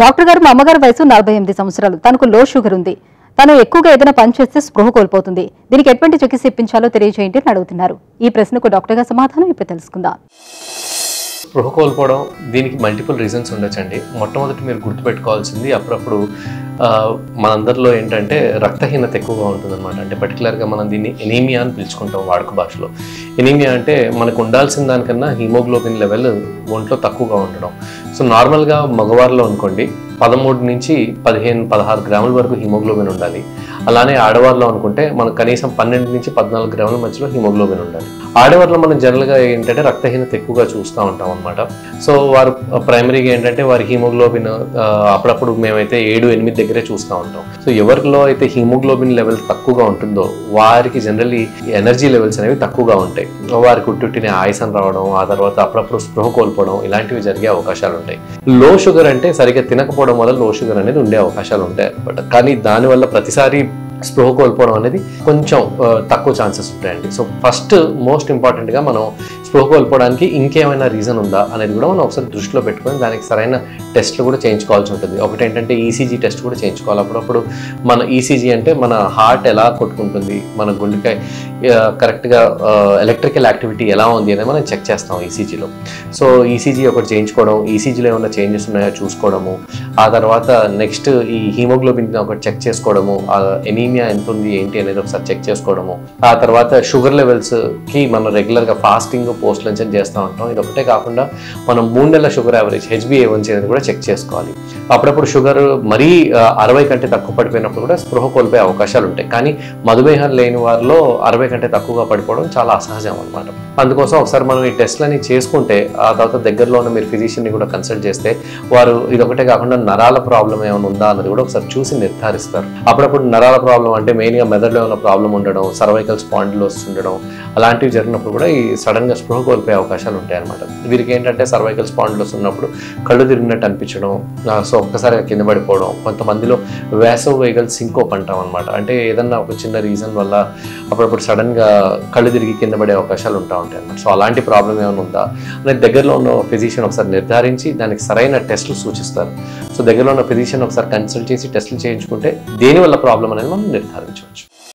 doctor గారు మా అమ్మగారి వయసు నలభై ఎనిమిది సంవత్సరాలు తనకు లో షుగర్ ఉంది తను ఎక్కువగా ఏదైనా పని చేస్తే స్పృహ కోల్పోతుంది దీనికి ఎటువంటి చికిత్స ఇప్పించాలో తెలియజేయండి అని అడుగుతున్నారు ఈ ప్రశ్నకు డాక్టర్ గారి సమాధానం ఇప్పుడు తెలుసుకుందాం స్పృహ కోల్పోవడం దీనికి మల్టిపుల్ రీజన్స్ ఉండొచ్చండి మొట్టమొదటి మీరు గుర్తుపెట్టుకోవాల్సింది అప్పుడప్పుడు ఆ, మనందరిలో ఏంటంటే రక్తహీనత ఎక్కువగా ఉంటుందన్నమాట అంటే పర్టికులర్గా మనం దీన్ని ఎనీమియా అని పిలుచుకుంటాం వాడుక భాషలో ఎనీమియా అంటే మనకు ఉండాల్సిన దానికన్నా హీమోగ్లోబిన్ లెవెల్ ఒంట్లో తక్కువగా ఉండడం సో నార్మల్గా మగవారిలో అనుకోండి పదమూడు నుంచి పదిహేను పదహారు గ్రాముల వరకు హిమోగ్లోబిన్ ఉండాలి అలానే ఆడవారిలో అనుకుంటే మనకు కనీసం పన్నెండు నుంచి పద్నాలుగు గ్రాముల మధ్యలో హిమోగ్లోబిన్ ఉండాలి ఆడవారిలో మనం జనరల్గా ఏంటంటే రక్తహీనత ఎక్కువగా చూస్తూ ఉంటాం అనమాట సో వారు ప్రైమరీగా ఏంటంటే వారి హీమోగ్లోబిన్ ఆ, అప్పుడప్పుడు మేమైతే ఏడు ఎనిమిది దగ్గరే చూస్తూ ఉంటాం సో ఎవరిలో అయితే హీమోగ్లోబిన్ లెవెల్ తక్కువగా ఉంటుందో వారికి జనరల్లీ ఎనర్జీ లెవెల్స్ అనేవి తక్కువగా ఉంటాయి వారికి ఉట్టుట్టిన ఆయాసం రావడం ఆ తర్వాత అప్పుడప్పుడు స్పృహ కోల్పోవడం ఇలాంటివి జరిగే అవకాశాలు ఉంటాయి లో షుగర్ అంటే సరిగ్గా తినకపోవడం వల్ల లో షుగర్ అనేది ఉండే అవకాశాలు ఉంటాయి అనమాట కానీ దానివల్ల ప్రతిసారి స్పృహ కోల్పోవడం అనేది కొంచెం ఆ, తక్కువ ఛాన్సెస్ ఉంటాయండి సో ఫస్ట్ మోస్ట్ ఇంపార్టెంట్గా మనం స్పృహ కోల్పోవడానికి ఇంకేమైనా రీజన్ ఉందా అనేది కూడా మనం ఒకసారి దృష్టిలో పెట్టుకొని దానికి సరైన టెస్ట్లు కూడా చేయించుకోవాల్సి ఉంటుంది ఒకటి ఏంటంటే ఈసీజీ టెస్ట్ కూడా చేయించుకోవాలి అప్పుడప్పుడు మన ఈసీజీ అంటే మన హార్ట్ ఎలా కొట్టుకుంటుంది మన గుండెకాయ కరెక్ట్గా ఎలక్ట్రికల్ యాక్టివిటీ ఎలా ఉంది అనేది మనం చెక్ చేస్తాం ఈసీజీలో సో ఈసీజీ ఒకటి చేయించుకోవడం ఈసీజీలో ఏమైనా చేంజెస్ ఉన్నాయో చూసుకోవడము ఆ తర్వాత నెక్స్ట్ ఈ హీమోగ్లోబిన్ ఒకటి చెక్ చేసుకోవడము ఆ ఎనీమియా ఎంత ఉంది ఏంటి అనేది ఒకసారి చెక్ చేసుకోవడము ఆ తర్వాత షుగర్ లెవెల్స్ కి మనం రెగ్యులర్ గా ఫాస్టింగ్ పోస్ట్ లంచ్ అని చేస్తూ ఉంటాం ఇది ఒకటే కాకుండా మనం మూడు నెలల షుగర్ యావరేజ్ హెచ్బిఏవన్సీ అనేది కూడా చెక్ చేసుకోవాలి అప్పుడప్పుడు షుగర్ మరీ ఆ, అరవై కంటే తక్కువ పడిపోయినప్పుడు కూడా స్పృహ కోల్పోయే అవకాశాలు ఉంటాయి కానీ మధుమేహం లేని వారిలో అరవై కంటే తక్కువగా పడిపోవడం చాలా అసహజం అనమాట అందుకోసం ఒకసారి మనం ఈ టెస్ట్లని చేసుకుంటే ఆ తర్వాత దగ్గరలో ఉన్న మీరు ఫిజిషియన్ని కూడా కన్సల్ట్ చేస్తే వారు ఇది ఒకటే కాకుండా నరాల ప్రాబ్లం ఏమైనా ఉందా అన్నది కూడా ఒకసారి చూసి నిర్ధారిస్తారు అప్పుడప్పుడు నరాల ప్రాబ్లం అంటే మెయిన్గా మెదడులో ఏమైనా ప్రాబ్లం ఉండడం సర్వైకల్ స్పాండిలోస్ ఉండడం అలాంటివి జరిగినప్పుడు కూడా ఈ సడన్గా స్పృహ కోల్పోయే అవకాశాలు ఉంటాయి అనమాట వీరికి ఏంటంటే సర్వైకల్ స్పాండిలోస్ ఉన్నప్పుడు కళ్ళు తిరిగినట్టు అనిపించడం ఆ, సో ఒక్కసారిగా కింద పడిపోవడం కొంతమందిలో వేసవ్ వెహికల్ సింకోప్ అంటాం అనమాట అంటే ఏదన్నా ఒక చిన్న రీజన్ వల్ల అప్పుడప్పుడు సడన్గా కళ్ళు తిరిగి కింద పడే అవకాశాలు ఉంటా ఉంటాయి అనమాట సో అలాంటి ప్రాబ్లం ఏమైనా ఉందా అనేది దగ్గరలో ఉన్న ఫిజిషియన్ ఒకసారి నిర్ధారించి దానికి సరైన టెస్టులు సూచిస్తారు సో దగ్గరలో ఉన్న ఫిజిషియన్ ఒకసారి కన్సల్ట్ చేసి టెస్టులు చేయించుకుంటే దేనివల్ల ప్రాబ్లం అనేది మనం నిర్ధారించవచ్చు